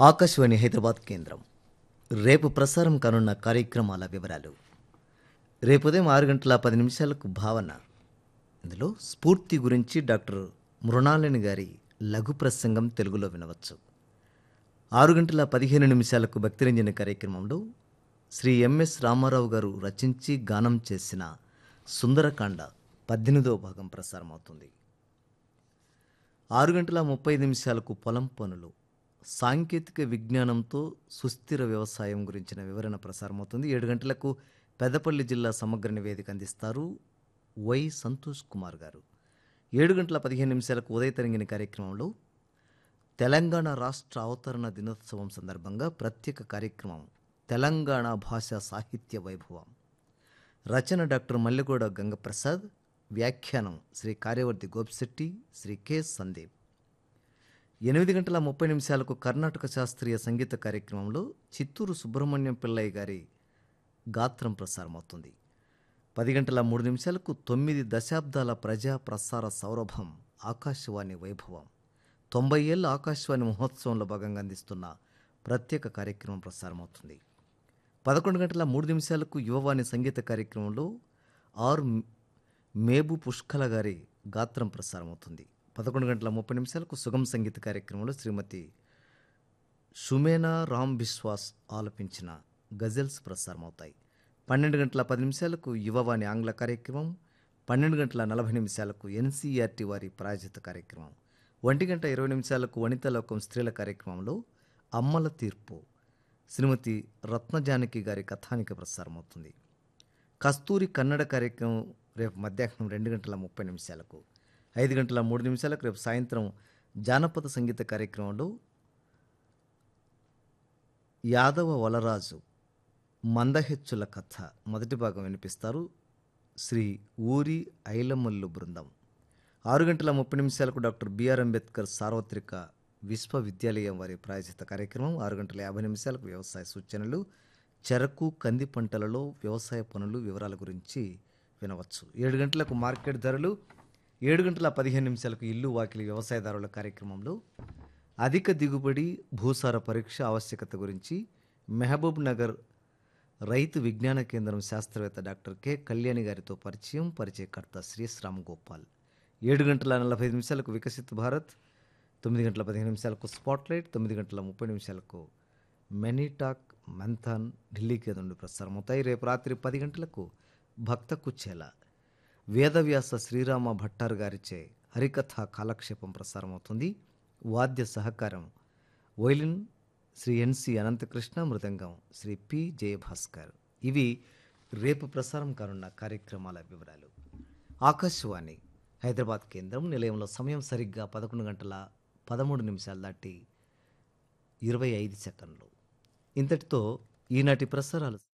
ఆకాశవాణి హైదరాబాద్ కేంద్రం రేపు ప్రసారం కానున్న కార్యక్రమాల వివరాలు రేపు ఉదయం ఆరు గంటల పది నిమిషాలకు భావన ఇందులో స్ఫూర్తి గురించి డాక్టర్ మృణాలిని గారి లఘు ప్రసంగం తెలుగులో వినవచ్చు ఆరు గంటల పదిహేను నిమిషాలకు భక్తిరంజన కార్యక్రమంలో శ్రీ ఎంఎస్ రామారావు గారు రచించి గానం చేసిన సుందరకాండ పద్దెనిమిదవ భాగం ప్రసారమవుతుంది ఆరు గంటల ముప్పై నిమిషాలకు పొలం పనులు సాంకేతిక విజ్ఞానంతో సుస్థిర వ్యవసాయం గురించిన వివరణ ప్రసారమవుతుంది ఏడు గంటలకు పెద్దపల్లి జిల్లా సమగ్ర నివేదిక అందిస్తారు వై సంతోష్ కుమార్ గారు ఏడు గంటల పదిహేను నిమిషాలకు ఉదయ తరంగిన కార్యక్రమంలో తెలంగాణ రాష్ట్ర అవతరణ దినోత్సవం సందర్భంగా ప్రత్యేక కార్యక్రమం తెలంగాణ భాషా సాహిత్య వైభవం రచన డాక్టర్ మల్లెగూడ గంగప్రసాద్ వ్యాఖ్యానం శ్రీ కార్యవర్తి గోపిశెట్టి శ్రీ కె సందీప్ ఎనిమిది గంటల ముప్పై నిమిషాలకు కర్ణాటక శాస్త్రీయ సంగీత కార్యక్రమంలో చిత్తూరు సుబ్రహ్మణ్యం పిల్లయ్య గారి గాత్రం ప్రసారమవుతుంది పది గంటల మూడు నిమిషాలకు తొమ్మిది దశాబ్దాల ప్రజా ప్రసార సౌరభం ఆకాశవాణి వైభవం తొంభై ఏళ్ళ ఆకాశవాణి మహోత్సవంలో భాగంగా అందిస్తున్న ప్రత్యేక కార్యక్రమం ప్రసారమవుతుంది పదకొండు గంటల మూడు నిమిషాలకు యువవాణి సంగీత కార్యక్రమంలో ఆర్ మేబు పుష్కల గారి గాత్రం ప్రసారమవుతుంది పదకొండు గంటల ముప్పై నిమిషాలకు సుగం సంగీత కార్యక్రమంలో శ్రీమతి షుమేనా రామ్ బిశ్వాస్ ఆలపించిన గజల్స్ ప్రసారమవుతాయి పన్నెండు గంటల పది నిమిషాలకు యువవాణి ఆంగ్ల కార్యక్రమం పన్నెండు గంటల నలభై నిమిషాలకు ఎన్సీఆర్టీ వారి ప్రాయోజిత కార్యక్రమం ఒంటి గంట ఇరవై నిమిషాలకు వనితాలోకం స్త్రీల కార్యక్రమంలో అమ్మల తీర్పు శ్రీమతి రత్నజానకి గారి కథానిక ప్రసారమవుతుంది కస్తూరి కన్నడ కార్యక్రమం రేపు మధ్యాహ్నం రెండు గంటల ముప్పై నిమిషాలకు ఐదు గంటల మూడు నిమిషాలకు రేపు సాయంత్రం జానపద సంగీత కార్యక్రమంలో యాదవ వలరాజు మందహెచ్చుల కథ మొదటి భాగం వినిపిస్తారు శ్రీ ఊరి ఐలమల్లు బృందం ఆరు గంటల ముప్పై నిమిషాలకు డాక్టర్ బిఆర్ అంబేద్కర్ సార్వత్రిక విశ్వవిద్యాలయం వారి ప్రాయోజిత కార్యక్రమం ఆరు గంటల యాభై నిమిషాలకు వ్యవసాయ సూచనలు చెరకు కంది పంటలలో వ్యవసాయ పనులు వివరాల గురించి వినవచ్చు ఏడు గంటలకు మార్కెట్ ధరలు ఏడు గంటల పదిహేను నిమిషాలకు ఇల్లు వాకిలి వ్యవసాయదారుల కార్యక్రమంలో అధిక దిగుబడి భూసార పరీక్ష ఆవశ్యకత గురించి మెహబూబ్ నగర్ రైతు విజ్ఞాన కేంద్రం శాస్త్రవేత్త డాక్టర్ కె కళ్యాణి గారితో పరిచయం పరిచయకర్త శ్రీశ్రామ్ గోపాల్ ఏడు గంటల నలభై ఐదు నిమిషాలకు వికసిత్ భారత్ తొమ్మిది గంటల పదిహేను నిమిషాలకు స్పాట్లైట్ తొమ్మిది గంటల ముప్పై నిమిషాలకు మెనీటాక్ మంథాన్ ఢిల్లీ కేంద్రం నుండి ప్రసారం అవుతాయి రేపు రాత్రి పది గంటలకు భక్త కుచ్చేల వేదవ్యాస శ్రీరామ భట్టార్ గారిచే హరికథ కాలక్షేపం ప్రసారమవుతుంది వాద్య సహకారం వైలిన్ శ్రీ ఎన్సి అనంతకృష్ణ మృదంగం శ్రీ పి జయభాస్కర్ ఇవి రేపు ప్రసారం కానున్న కార్యక్రమాల వివరాలు ఆకాశవాణి హైదరాబాద్ కేంద్రం నిలయంలో సమయం సరిగ్గా పదకొండు గంటల పదమూడు నిమిషాలు దాటి ఇరవై ఐదు సెకండ్లు ఇంతటితో ఈనాటి ప్రసారాలు